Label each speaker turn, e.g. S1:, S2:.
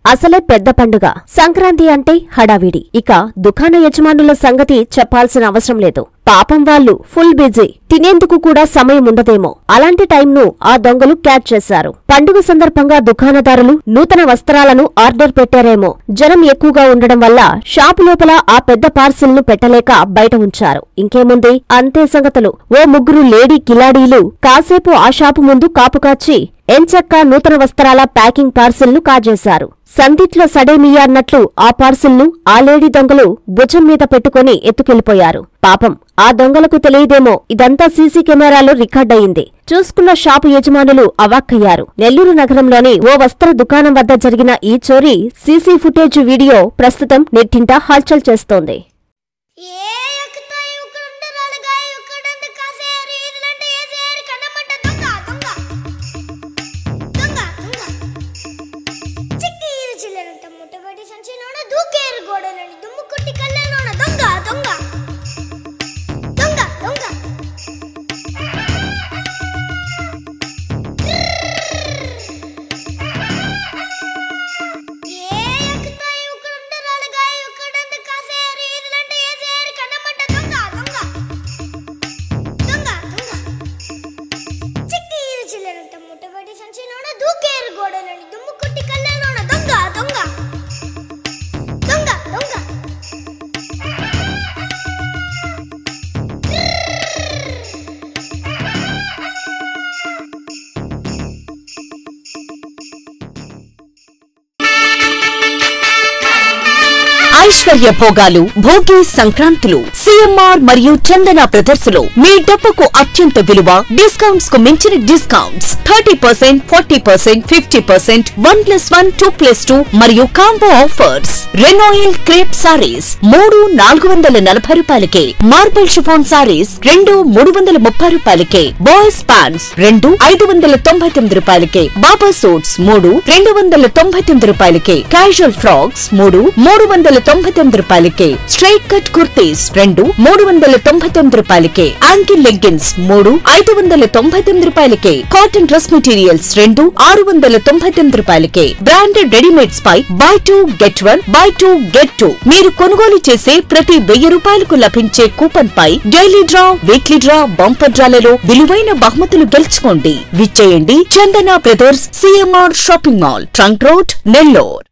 S1: అసలే పెద్ద పండుగ సంక్రాంతి అంటే హడావిడి ఇక దుకాణ యజమానుల సంగతి చెప్పాల్సిన అవసరం లేదు పాపం వాళ్ళు ఫుల్ బిజీ తినేందుకు కూడా సమయం ఉండదేమో అలాంటి టైంను ఆ దొంగలు క్యాచ్ చేశారు పండుగ సందర్భంగా దుకాణదారులు నూతన వస్త్రాలను ఆర్డర్ పెట్టారేమో జనం ఎక్కువగా ఉండడం వల్ల షాపు లోపల ఆ పెద్ద పార్సిల్ ను పెట్టలేక బయట ఉంచారు ఇంకేముంది అంతే సంగతులు ఓ ముగ్గురు లేడీ కిలాడీలు కాసేపు ఆ షాపు ముందు కాపు కాచి ఎంచక్కా నూతన వస్త్రాల ప్యాకింగ్ పార్సిల్ ను కాజేశారు సందిట్లో సడేమియా అన్నట్లు ఆ పార్సిల్ ను ఆ లేడీ దొంగలు భుజం మీద పెట్టుకుని ఎత్తుకెళ్లిపోయారు పాపం ఆ దొంగలకు తెలియదేమో ఇదంతా సీసీ కెమెరాలో రికార్డయింది చూసుకున్న షాపు యజమానులు అవాక్కయ్యారు నెల్లూరు నగరంలోని ఓ వస్త్ర దుకాణం వద్ద జరిగిన ఈ చోరీ సీసీ ఫుటేజ్ వీడియో ప్రస్తుతం నెట్టింట హల్చల్ చేస్తోంది
S2: ఏ ఎక్కుతాయి ఉక్కడుంటే రాలుగాయి ఉక్కడంత కాసేరు ఇదిలంటే ఏసేరు కన్నమంట దొంగ దొంగ దొంగ దొంగ చిక్కి ఇది చిల్లరంత ముట్టబడి సంచిలోన దూకేరు గోడలని దుమ్ము కొట్టి కళ్ళలోన దొంగ దొంగ దొంగ దొంగ ఏ ఎక్కుతాయి ఉక్కడుంటే రాలుగాయి ఉక్కడంత కాసేరు ఇదిలంటే ఏసేరు కన్నమంట దొంగ దొంగ దొంగ దొంగ చిక్కి ఇది చిల్లరంత ముట్టబడి సంచిలోన దూకేరు గోడలని దుమ్ము కొట్టి కళ్ళలోన దొంగ దొంగ దొంగ దొంగ
S3: ఐశ్వర్య భోగాలు భోగి సంక్రాంతులు సిఎంఆర్ మరియు చందన బ్రదర్స్ లో మీ డబ్బుకు అత్యంత విలువ డిస్కౌంట్స్ కు మించిన discounts thirty percent forty percent fifty percent one plus one two plus two మరియు కాంబో ఆఫర్స్ రెనాయిల్ క్రేప్ సారీస్ మూడు నాలుగు వందల నలభై రూపాయలకే మార్బల్ షిఫాన్ సారీస్ రెండు మూడు వందల ముప్పై రూపాయలకే బాయ్స్ ప్యాంట్స్ రెండు ఐదు వందల తొంభై తొమ్మిది రూపాయలకే బాబా సూట్స్ మూడు రెండు వందల తొంభై తొమ్మిది రూపాయలకే క్యాజువల్ ఫ్రాక్స్ మూడు మూడు వందల తొంభై తొమ్మిది రూపాయలకే స్ట్రైట్ కట్ కుర్తీస్ రెండు మూడు వందల తొంభై తొమ్మిది రూపాయలకే యాంకిల్ లెగ్గిన్స్ మూడు ఐదు వందల తొంభై తొమ్మిది రూపాయలకే కాటన్ డ్రెస్ మెటీరియల్స్ రెండు ఆరు వందల తొంభై తొమ్మిది రూపాయలకే బ్రాండెడ్ రెడీమేడ్స్ పై buy two get one buy two get two మీరు కొనుగోలు చేసే ప్రతి వెయ్యి రూపాయలకు లభించే కూపన్ పై daily draw weekly draw bumper డ్రాలలో విలువైన బహుమతులు గెలుచుకోండి విచ్చేయండి Chandana Brothers CMR shopping mall trunk road Nellore